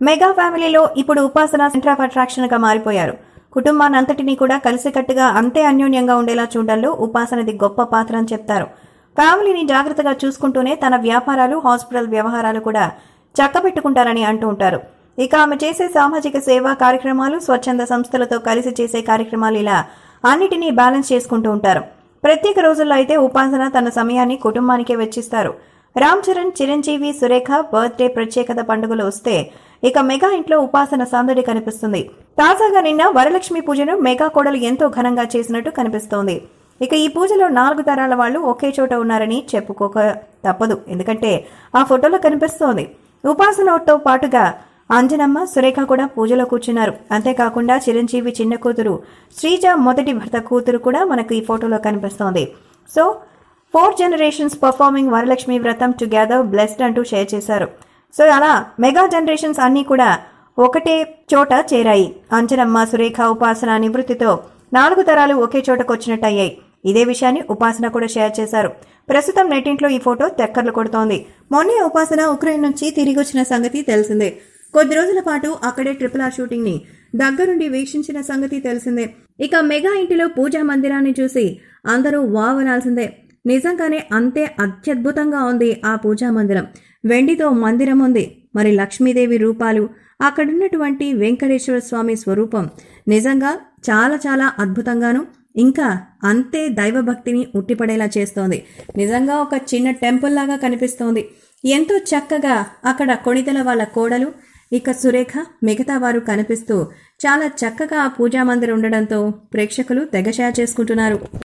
mega ఫ్యామిలీలో ఇప్పుడు ఉపాసన సెంటర్ ఆఫ్ అట్రాక్షన్ గా మారిపోయారు కుటుంబాన్ని అంతటినీ కూడా కలిసికట్టుగా అంతే అన్యోన్యంగా ఉండేలా చూడడంలో ఉపాసనది గొప్ప పాత్ర అని చెప్తారు ఫ్యామిలీని జాగ్రత్తగా చూసుకుంటూనే తన వ్యాపారాలు హాస్పిటల్ వ్యవహారాలు కూడా చక్కబెట్టుకుంటారని అంటూ ఉంటారు ఇక ఆమె చేసే సామాజిక సేవా కార్యక్రమాలు స్వచ్ఛంద సంస్థలతో కలిసి చేసే కార్యక్రమాలు ఇలా అన్నిటినీ బ్యాలెన్స్ చేసుకుంటూ ఉంటారు ప్రత్యేక రోజుల్లో అయితే ఉపాసన తన సమయాన్ని కుటుంబానికే వెచ్చిస్తారు రామ్ చరణ్ చిరంజీవి సురేఖ బర్త్డే ప్రత్యేకత పండుగలు వస్తే ఇక మెగా ఇంట్లో ఉపాసన సందడి కనిపిస్తుంది తాజాగా నిన్న వరలక్ష్మి పూజను మెగా కోడలు ఎంతో ఘనంగా చేసినట్టు కనిపిస్తోంది ఇక ఈ పూజలో నాలుగు తరాల వాళ్ళు ఒకే చోట ఉన్నారని చెప్పుకోక తప్పదు ఎందుకంటే ఆ ఫోటోలో కనిపిస్తోంది ఉపాసనతో పాటుగా అంజనమ్మ సురేఖ కూడా పూజలో కూర్చున్నారు అంతేకాకుండా చిరంజీవి చిన్న కూతురు శ్రీజ మొదటి భర్త కూతురు కూడా మనకు ఈ ఫోటోలో కనిపిస్తోంది so four generations performing Varalakshmi Vratam together blessed అంటూ షేర్ చేశారు సో అలా మెగా జనరేషన్స్ అన్నీ కూడా ఒకటే చోట చేరాయి అంజనమ్మ సురేఖ ఉపాసన నివృత్తితో నాలుగు తరాలు ఒకే చోటకు వచ్చినట్టయ్యాయి ఇదే విషయాన్ని ఉపాసన కూడా షేర్ చేశారు ప్రస్తుతం నెట్టింట్లో ఈ ఫోటో తెక్కర్లు కొడుతోంది మొన్నే ఉపాసన ఉక్రెయిన్ నుంచి తిరిగి వచ్చిన సంగతి తెలిసిందే కొద్ది రోజుల పాటు అక్కడే ట్రిపుల్ ఆర్ షూటింగ్ ని దగ్గరుండి వీక్షించిన సంగతి తెలిసిందే ఇక మెగా ఇంటిలో పూజా మందిరాన్ని చూసి అందరూ వావనాల్సిందే నిజంగానే అంతే అత్యద్భుతంగా ఉంది ఆ పూజా మందిరం వెండితో మందిరం ఉంది మరి లక్ష్మీదేవి రూపాలు అక్కడున్నటువంటి వెంకటేశ్వర స్వామి స్వరూపం నిజంగా చాలా చాలా అద్భుతంగాను ఇంకా అంతే దైవభక్తిని ఉట్టిపడేలా చేస్తోంది నిజంగా ఒక చిన్న టెంపుల్ లాగా కనిపిస్తోంది ఎంతో చక్కగా అక్కడ కొణితల వాళ్ళ కోడలు ఇక సురేఖ మిగతా వారు కనిపిస్తూ చాలా చక్కగా ఆ పూజా మందిరం ఉండడంతో ప్రేక్షకులు తెగ షేర్ చేసుకుంటున్నారు